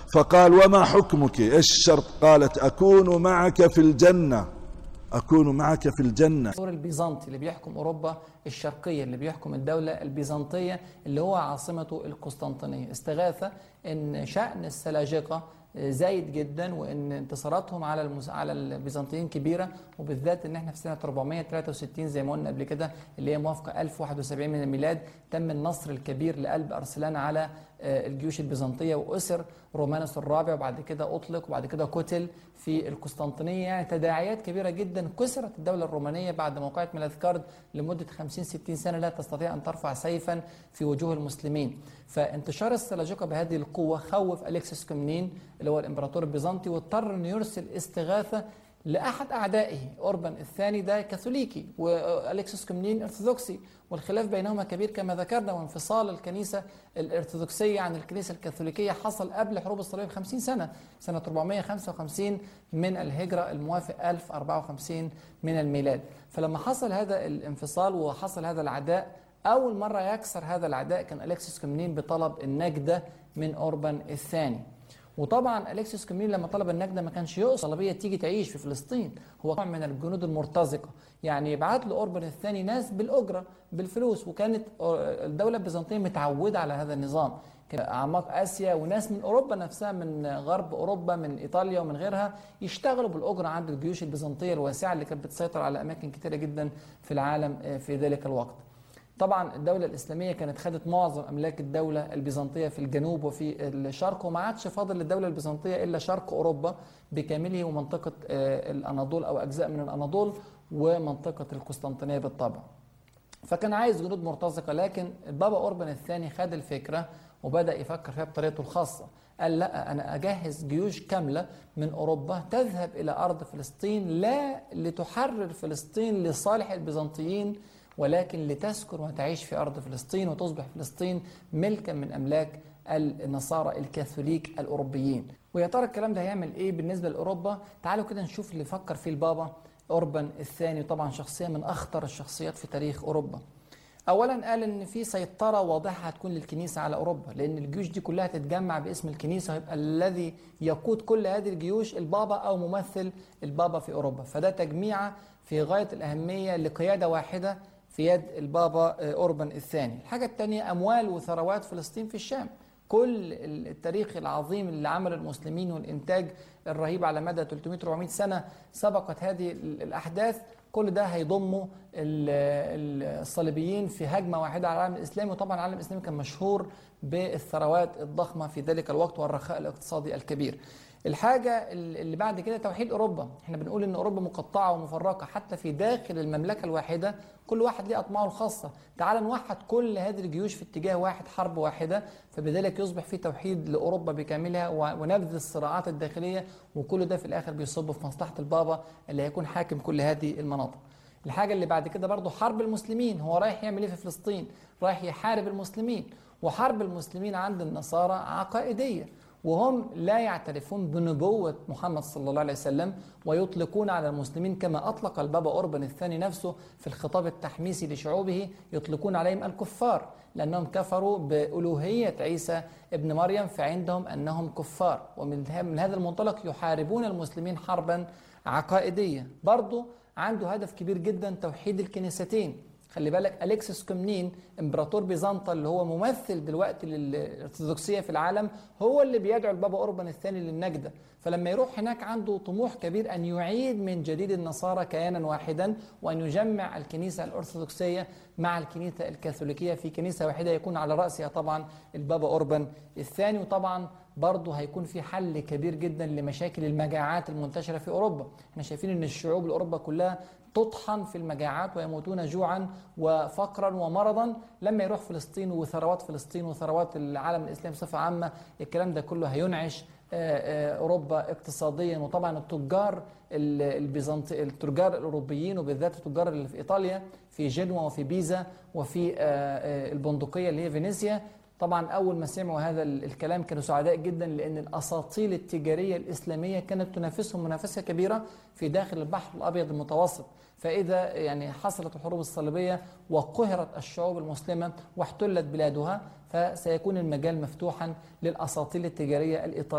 فقال وما حكمك ايش الشرط قالت اكون معك في الجنه اكون معك في الجنه الدور البيزنطي اللي بيحكم اوروبا الشرقيه اللي بيحكم الدوله البيزنطيه اللي هو عاصمته القسطنطينيه استغاثه ان شان السلاجقه زايد جدا وان انتصاراتهم على المس... على البيزنطيين كبيره وبالذات ان احنا في سنه 463 زي ما قلنا قبل كده اللي هي موافقه 1071 من الميلاد تم النصر الكبير لقلب ارسلان على الجيوش البيزنطيه واسر رومانوس الرابع وبعد كده اطلق وبعد كده قتل في القسطنطينيه يعني تداعيات كبيره جدا كسرت الدوله الرومانيه بعد موقعه ميلاذكارد لمده 50 60 سنه لا تستطيع ان ترفع سيفا في وجوه المسلمين فانتشار السلاجقه بهذه القوه خوف الكسس كومنين اللي هو الامبراطور البيزنطي واضطر انه يرسل استغاثه لاحد اعدائه اوربان الثاني ده كاثوليكي والكسس كومنين ارثوذكسي والخلاف بينهما كبير كما ذكرنا وانفصال الكنيسه الارثوذكسيه عن الكنيسه الكاثوليكيه حصل قبل حروب الصليب ب 50 سنه سنه 455 من الهجره الموافق 1054 من الميلاد فلما حصل هذا الانفصال وحصل هذا العداء اول مره يكسر هذا العداء كان الكسس كومنين بطلب النجده من اوربان الثاني وطبعا الكسيوس كومين لما طلب النجده ما كانش يقصد طلبيه تيجي تعيش في فلسطين هو نوع من الجنود المرتزقه يعني يبعت له اوربان الثاني ناس بالاجره بالفلوس وكانت الدوله البيزنطيه متعوده على هذا النظام اعماق اسيا وناس من اوروبا نفسها من غرب اوروبا من ايطاليا ومن غيرها يشتغلوا بالاجره عند الجيوش البيزنطيه الواسعه اللي كانت بتسيطر على اماكن كثيره جدا في العالم في ذلك الوقت طبعا الدولة الإسلامية كانت خدت معظم أملاك الدولة البيزنطية في الجنوب وفي الشرق وما عادش فاضل للدولة البيزنطية إلا شرق أوروبا بكامله ومنطقة الأناضول أو أجزاء من الأناضول ومنطقة القسطنطينية بالطبع فكان عايز جنود مرتزقة لكن البابا أوربان الثاني خد الفكرة وبدأ يفكر فيها بطريقته الخاصة قال لا أنا أجهز جيوش كاملة من أوروبا تذهب إلى أرض فلسطين لا لتحرر فلسطين لصالح البيزنطيين ولكن لتسكن وتعيش في أرض فلسطين وتصبح فلسطين ملكا من أملاك النصارى الكاثوليك الأوروبيين ويا ترى الكلام ده هيعمل إيه بالنسبة لأوروبا تعالوا كده نشوف اللي فكر فيه البابا أوربان الثاني طبعا شخصية من أخطر الشخصيات في تاريخ أوروبا اولا قال ان في سيطره واضحه هتكون للكنيسه على اوروبا لان الجيوش دي كلها تتجمع باسم الكنيسه ويبقى الذي يقود كل هذه الجيوش البابا او ممثل البابا في اوروبا فده تجميعه في غايه الاهميه لقياده واحده في يد البابا أوربان الثاني الحاجة الثانية أموال وثروات فلسطين في الشام كل التاريخ العظيم اللي عمل المسلمين والإنتاج الرهيب على مدى 300-400 سنة سبقت هذه الأحداث كل ده هيضمه الصليبيين في هجمة واحدة على العالم الإسلامي وطبعا العالم الإسلامي كان مشهور بالثروات الضخمة في ذلك الوقت والرخاء الاقتصادي الكبير الحاجة اللي بعد كده توحيد أوروبا احنا بنقول إن أوروبا مقطعة ومفرقة حتى في داخل المملكة الواحدة كل واحد ليه أطماعه الخاصة تعال نوحد كل هذه الجيوش في اتجاه واحد حرب واحدة فبذلك يصبح في توحيد لأوروبا بكاملها ونبذ الصراعات الداخلية وكل ده في الآخر بيصب في مصلحة البابا اللي هيكون حاكم كل هذه المناطق الحاجة اللي بعد كده برضه حرب المسلمين هو رايح يعمل ايه في فلسطين رايح يحارب المسلمين وحرب المسلمين عند النصارى عقائدية وهم لا يعترفون بنبوة محمد صلى الله عليه وسلم ويطلقون على المسلمين كما أطلق البابا أوربان الثاني نفسه في الخطاب التحميسي لشعوبه يطلقون عليهم الكفار لأنهم كفروا بألوهية عيسى ابن مريم فعندهم أنهم كفار ومن هذا المنطلق يحاربون المسلمين حربا عقائدية برضو عنده هدف كبير جدا توحيد الكنيستين خلي بالك أليكسس كومنين امبراطور بيزنطة اللي هو ممثل دلوقتي للارثوذكسية في العالم هو اللي بيدعو البابا أوربان الثاني للنجدة فلما يروح هناك عنده طموح كبير أن يعيد من جديد النصارى كيانا واحدا وأن يجمع الكنيسة الأرثوذكسية مع الكنيسة الكاثوليكية في كنيسة واحدة يكون على رأسها طبعا البابا أوربان الثاني وطبعا برضه هيكون في حل كبير جدا لمشاكل المجاعات المنتشرة في أوروبا احنا شايفين أن الشعوب الأوروبا كلها تطحن في المجاعات ويموتون جوعا وفقرا ومرضا لما يروح فلسطين وثروات فلسطين وثروات العالم الإسلامي بصفة عامة الكلام ده كله هينعش أوروبا اقتصاديا وطبعا التجار البيزنطي التجار الأوروبيين وبالذات التجار اللي في إيطاليا في جنوة وفي بيزا وفي البندقية اللي هي فينيسيا طبعا أول ما سمعوا هذا الكلام كانوا سعداء جدا لأن الأساطيل التجارية الإسلامية كانت تنافسهم منافسة كبيرة في داخل البحر الأبيض المتوسط فإذا يعني حصلت الحروب الصليبية وقهرت الشعوب المسلمة واحتلت بلادها فسيكون المجال مفتوحا للأساطيل التجارية الإيطالية